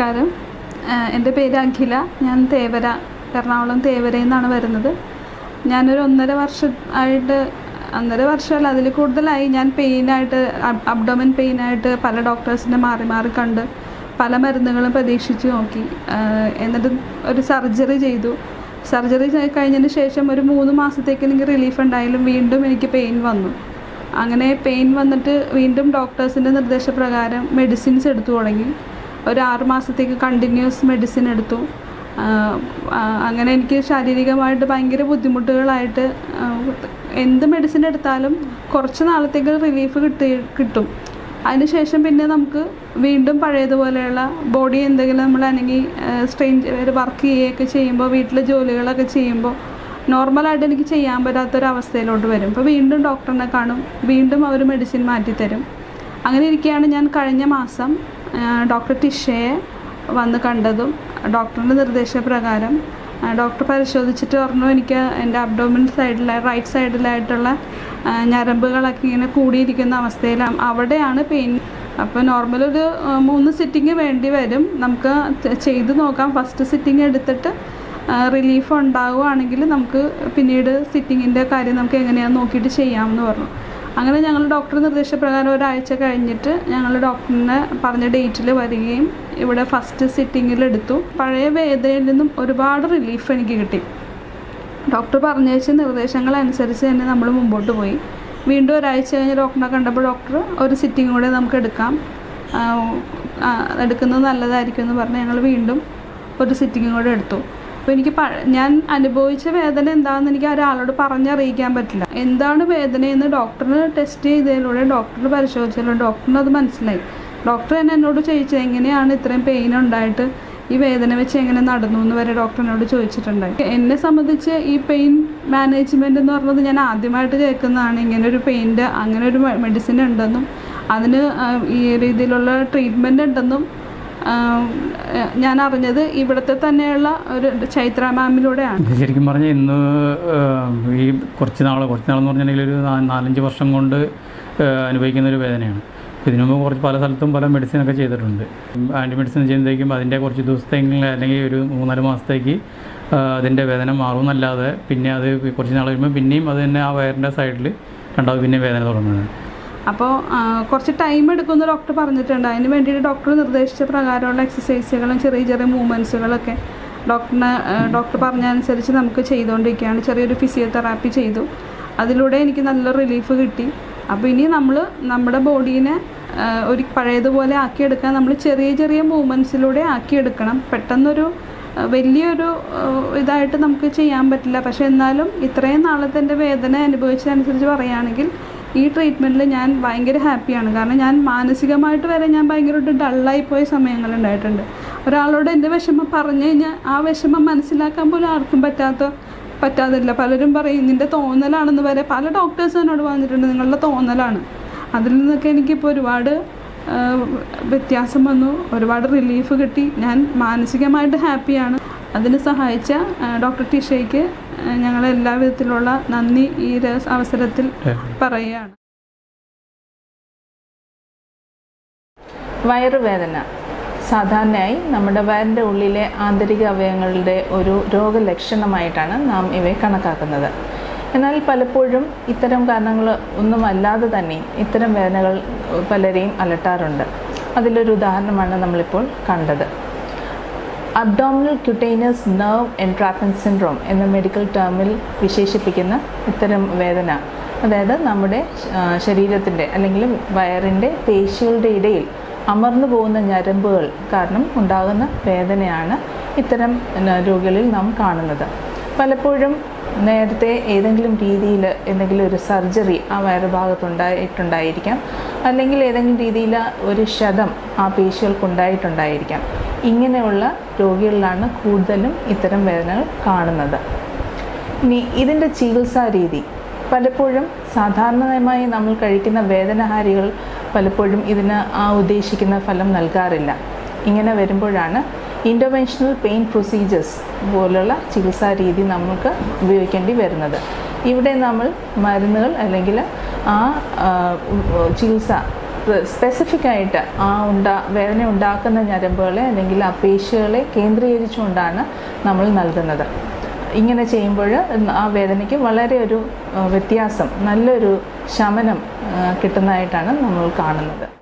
നമസ്കാരം ആഹ് എൻ്റെ പേര് അഖില ഞാൻ തേവര എറണാകുളം തേവരയിൽ നിന്നാണ് വരുന്നത് ഞാനൊരു ഒന്നര വർഷം ആയിട്ട് ഒന്നര വർഷമല്ല അതിൽ കൂടുതലായി ഞാൻ പെയിനായിട്ട് അബ്ഡോമൻ പെയിനായിട്ട് പല ഡോക്ടേഴ്സിനെ മാറി മാറി കണ്ട് പല മരുന്നുകളും പരീക്ഷിച്ച് നോക്കി ആഹ് എന്നിട്ട് ഒരു സർജറി ചെയ്തു സർജറി കഴിഞ്ഞതിന് ശേഷം ഒരു മൂന്ന് മാസത്തേക്ക് എനിക്ക് റിലീഫ് ഉണ്ടായാലും വീണ്ടും എനിക്ക് പെയിൻ വന്നു അങ്ങനെ പെയിൻ വന്നിട്ട് വീണ്ടും ഡോക്ടേഴ്സിൻ്റെ നിർദ്ദേശപ്രകാരം മെഡിസിൻസ് എടുത്തു തുടങ്ങി ഒരു ആറ് മാസത്തേക്ക് കണ്ടിന്യൂസ് മെഡിസിൻ എടുത്തു ആഹ് ആഹ് അങ്ങനെ എനിക്ക് ശാരീരികമായിട്ട് ഭയങ്കര ബുദ്ധിമുട്ടുകളായിട്ട് ആഹ് എന്ത് മെഡിസിൻ എടുത്താലും കുറച്ച് നാളത്തേക്ക് റിലീഫ് കിട്ടി കിട്ടും അതിനുശേഷം പിന്നെ നമുക്ക് വീണ്ടും പഴയതുപോലെയുള്ള ബോഡി എന്തെങ്കിലും നമ്മൾ അനങ്ങി സ്ട്രെയിൻ വർക്ക് ചെയ്യുകയൊക്കെ ചെയ്യുമ്പോൾ വീട്ടിലെ ജോലികളൊക്കെ ചെയ്യുമ്പോൾ നോർമലായിട്ട് എനിക്ക് ചെയ്യാൻ പറ്റാത്തൊരവസ്ഥയിലോട്ട് വരും അപ്പോൾ വീണ്ടും ഡോക്ടറിനെ കാണും വീണ്ടും അവർ മെഡിസിൻ മാറ്റിത്തരും അങ്ങനെ ഇരിക്കുകയാണ് ഞാൻ കഴിഞ്ഞ മാസം ഡോക്ടർ ടിഷയെ വന്ന് കണ്ടതും ഡോക്ടറിൻ്റെ നിർദ്ദേശപ്രകാരം ആ, ഡോക്ടർ പരിശോധിച്ചിട്ട് പറഞ്ഞു എനിക്ക് എൻ്റെ അബ്ഡോമിൻ സൈഡിലായി റൈറ്റ് സൈഡിലായിട്ടുള്ള ആ, ഞരമ്പുകളൊക്കെ ഇങ്ങനെ കൂടിയിരിക്കുന്ന അവസ്ഥയിലാണ് അവിടെയാണ് പെയിൻ അപ്പോൾ നോർമൽ ഒരു ആ, മൂന്ന് സിറ്റിംഗ് വേണ്ടി വരും നമുക്ക് ചെ- ചെയ്ത് നോക്കാം ഫസ്റ്റ് സിറ്റിംഗ് എടുത്തിട്ട് റിലീഫ് ഉണ്ടാവുകയാണെങ്കിൽ നമുക്ക് പിന്നീട് സിറ്റിങ്ങിൻ്റെ കാര്യം നമുക്ക് എങ്ങനെയാണെന്ന് നോക്കിയിട്ട് ചെയ്യാമെന്ന് പറഞ്ഞു അങ്ങനെ ഞങ്ങൾ ഡോക്ടർ നിർദ്ദേശപ്രകാരം ഒരാഴ്ച കഴിഞ്ഞിട്ട് ഞങ്ങൾ ഡോക്ടറിനെ പറഞ്ഞ ഡേറ്റിൽ വരികയും ഇവിടെ ഫസ്റ്റ് സിറ്റിങ്ങിൽ എടുത്തു പഴയ വേദനയിൽ നിന്നും ഒരുപാട് റിലീഫ് എനിക്ക് കിട്ടി ഡോക്ടർ പറഞ്ഞയച്ച നിർദ്ദേശങ്ങൾ അനുസരിച്ച് തന്നെ നമ്മൾ മുമ്പോട്ട് പോയി വീണ്ടും ഒരാഴ്ച കഴിഞ്ഞ് ഡോക്ടറിനെ കണ്ടപ്പോൾ ഡോക്ടർ ഒരു സിറ്റിംഗ് കൂടെ നമുക്ക് എടുക്കാം ആ, ആ, എടുക്കുന്നത് നല്ലതായിരിക്കും എന്ന് പറഞ്ഞ് ഞങ്ങൾ വീണ്ടും ഒരു സിറ്റിംഗ് കൂടെ എടുത്തു അപ്പോൾ എനിക്ക് പ ഞാൻ അനുഭവിച്ച വേദന എന്താണെന്ന് എനിക്ക് ഒരാളോട് പറഞ്ഞറിയിക്കാൻ പറ്റില്ല എന്താണ് വേദനയെന്ന് ഡോക്ടറിന് ടെസ്റ്റ് ചെയ്തതിലൂടെ ഡോക്ടർ പരിശോധിച്ചതിലൂടെ ഡോക്ടറിന് അത് മനസ്സിലായി ഡോക്ടർ തന്നെ എന്നോട് ചോദിച്ചത് എങ്ങനെയാണ് ഇത്രയും പെയിൻ ഉണ്ടായിട്ട് ഈ വേദന വെച്ച് എങ്ങനെ നടന്നു എന്ന് വരെ ഡോക്ടർ എന്നോട് ചോദിച്ചിട്ടുണ്ടായി എന്നെ സംബന്ധിച്ച് ഈ പെയിൻ മാനേജ്മെൻ്റ് എന്ന് പറഞ്ഞത് ഞാൻ ആദ്യമായിട്ട് കേൾക്കുന്നതാണ് ഇങ്ങനെ ഒരു പെയിൻ്റെ അങ്ങനെ ഒരു മെഡിസിൻ ഉണ്ടെന്നും അതിന് ആ, ഈ രീതിയിലുള്ള ട്രീറ്റ്മെൻറ്റ് ഉണ്ടെന്നും ആ, ഞാൻ അറിഞ്ഞത് ഇവിടുത്തെ തന്നെയുള്ള ഒരു ചൈത്ര മാമിലൂടെയാണ് ഇത് ശരിക്കും പറഞ്ഞാൽ ഇന്ന് ഏഹ്, ഈ കുറച്ച് നാൾ കുറച്ച് നാളെന്ന് പറഞ്ഞിട്ടുണ്ടെങ്കിൽ ഒരു നാ- നാലഞ്ച് വർഷം കൊണ്ട് ഏഹ്, അനുഭവിക്കുന്ന ഒരു വേദനയാണ് ഇതിനു മുമ്പ് കുറച്ച് പല സ്ഥലത്തും പല മെഡിസിനൊക്കെ ചെയ്തിട്ടുണ്ട് ആൻറ്റി മെഡിസിൻ ചെയ്യുമ്പോഴത്തേക്കും അതിൻ്റെ കുറച്ച് ദിവസത്തേക്ക് അല്ലെങ്കിൽ ഒരു മൂന്നാല് മാസത്തേക്ക് ഏഹ്, അതിൻ്റെ വേദന മാറുമെന്നല്ലാതെ പിന്നെ അത് കുറച്ച് നാൾ കഴിയുമ്പോൾ പിന്നെയും അത് തന്നെ ആ വയറിൻ്റെ സൈഡിൽ രണ്ടാമത് പിന്നെ വേദന തുടങ്ങുന്നത് അപ്പോൾ കുറച്ച് ടൈം എടുക്കുമെന്ന് ഡോക്ടർ പറഞ്ഞിട്ടുണ്ട് അതിന് വേണ്ടിയിട്ട് ഡോക്ടർ നിർദ്ദേശിച്ച പ്രകാരമുള്ള എക്സസൈസുകളും ചെറിയ ചെറിയ മൂവ്മെൻറ്റ്സുകളൊക്കെ ഡോക്ടറിന് ഡോക്ടർ പറഞ്ഞ അനുസരിച്ച് നമുക്ക് ചെയ്തുകൊണ്ടിരിക്കുകയാണ് ചെറിയൊരു ഫിസിയോതെറാപ്പി ചെയ്തു അതിലൂടെ എനിക്ക് നല്ല റിലീഫ് കിട്ടി അപ്പോൾ ഇനി നമ്മൾ നമ്മുടെ ബോഡീനെ ഒരു പഴയതുപോലെ ആക്കിയെടുക്കാൻ നമ്മൾ ചെറിയ ചെറിയ മൂവ്മെൻറ്റ്സിലൂടെ ആക്കിയെടുക്കണം പെട്ടെന്നൊരു ആ, വലിയൊരു ആ, ഇതായിട്ട് നമുക്ക് ചെയ്യാൻ പറ്റില്ല പക്ഷേ എന്നാലും ഇത്രയും നാളത്തെ എൻ്റെ വേദന അനുഭവിച്ചതനുസരിച്ച് പറയുകയാണെങ്കിൽ ഈ ട്രീറ്റ്മെൻറ്റിൽ ഞാൻ ഭയങ്കര ഹാപ്പിയാണ് കാരണം ഞാൻ മാനസികമായിട്ട് വരെ ഞാൻ ഭയങ്കരമായിട്ട് ഡള്ളായി പോയ സമയങ്ങളുണ്ടായിട്ടുണ്ട് ഒരാളോട് എൻ്റെ വിഷമം പറഞ്ഞു കഴിഞ്ഞാൽ ആ വിഷമം മനസ്സിലാക്കാൻ പോലും ആർക്കും പറ്റാത്ത പറ്റാതില്ല പലരും പറയും നിൻ്റെ തോന്നലാണെന്ന് വരെ പല ഡോക്ടേഴ്സ് എന്നോട് പറഞ്ഞിട്ടുണ്ട് നിങ്ങളുടെ തോന്നലാണ് അതിൽ നിന്നൊക്കെ എനിക്കിപ്പോൾ ഒരുപാട് ആ, വ്യത്യാസം വന്നു ഒരുപാട് റിലീഫ് കിട്ടി ഞാൻ മാനസികമായിട്ട് ഹാപ്പിയാണ് അതിന് സഹായിച്ച ആ, ഡോക്ടർ ടിഷയ്ക്ക് ആ, ഞങ്ങൾ എല്ലാ വിധത്തിലുള്ള നന്ദി ഈ ഒരു അവസരത്തിൽ പറയുകയാണ് വയറുവേദന സാധാരണയായി നമ്മുടെ വയറിൻ്റെ ഉള്ളിലെ ആന്തരിക അവയവങ്ങളുടെ ഒരു രോഗലക്ഷണമായിട്ടാണ് നാം ഇവയെ കണക്കാക്കുന്നത് എന്നാൽ പലപ്പോഴും ഇത്തരം കാരണങ്ങൾ ഒന്നുമല്ലാതെ തന്നെ ഇത്തരം വേദനകൾ പലരെയും അലട്ടാറുണ്ട് അതിലൊരു ഉദാഹരണമാണ് നമ്മളിപ്പോൾ കണ്ടത് abdominal cutaneous nerve entrapment syndrome എന്ന മെഡിക്കൽ ടേമിൽ വിശേഷിപ്പിക്കുന്ന ഇത്തരം വേദന അതായത് നമ്മുടെ ആ, ശരീരത്തിൻ്റെ അല്ലെങ്കിൽ വയറിൻ്റെ പേശികളുടെ ഇടയിൽ അമർന്നു പോകുന്ന ഞരമ്പുകൾ കാരണം ഉണ്ടാകുന്ന വേദനയാണ് ഇത്തരം ന- രോഗികളിൽ നാം കാണുന്നത് പലപ്പോഴും നേരത്തെ ഏതെങ്കിലും രീതിയിൽ എന്തെങ്കിലും ഒരു സർജറി ആ വയറുഭാഗത്തുണ്ടായിട്ടുണ്ടായിരിക്കാം അല്ലെങ്കിൽ ഏതെങ്കിലും രീതിയിൽ ഒരു ക്ഷതം ആ പേശികൾക്കുണ്ടായിട്ടുണ്ടായിരിക്കാം ഇങ്ങനെയുള്ള രോഗികളിലാണ് കൂടുതലും ഇത്തരം വേദനകൾ കാണുന്നത് ഇനി ഇതിൻ്റെ ചികിത്സാ രീതി പലപ്പോഴും സാധാരണമായി നമ്മൾ കഴിക്കുന്ന വേദനഹാരികൾ പലപ്പോഴും ഇതിന് ആ ഉദ്ദേശിക്കുന്ന ഫലം നൽകാറില്ല ഇങ്ങനെ വരുമ്പോഴാണ് ഇൻ്റർവെൻഷണൽ പെയിൻ പ്രൊസീജിയേഴ്സ് പോലുള്ള ചികിത്സാ രീതി നമുക്ക് ഉപയോഗിക്കേണ്ടി വരുന്നത് ഇവിടെ നമ്മൾ മരുന്നുകൾ അല്ലെങ്കിൽ ആ ആ, ഉ- ചികിത്സ സ്പെസിഫിക് ആയിട്ട് ആ ഉണ്ടാ വേദന ഉണ്ടാക്കുന്ന ഞരമ്പുകളെ അല്ലെങ്കിൽ ആ പേശികളെ കേന്ദ്രീകരിച്ചുകൊണ്ടാണ് നമ്മൾ നൽകുന്നത് ഇങ്ങനെ ചെയ്യുമ്പോൾ ആ വേദനയ്ക്ക് വളരെ ഒരു ആ, വ്യത്യാസം നല്ലൊരു ശമനം ആ, കിട്ടുന്നതായിട്ടാണ് നമ്മൾ കാണുന്നത്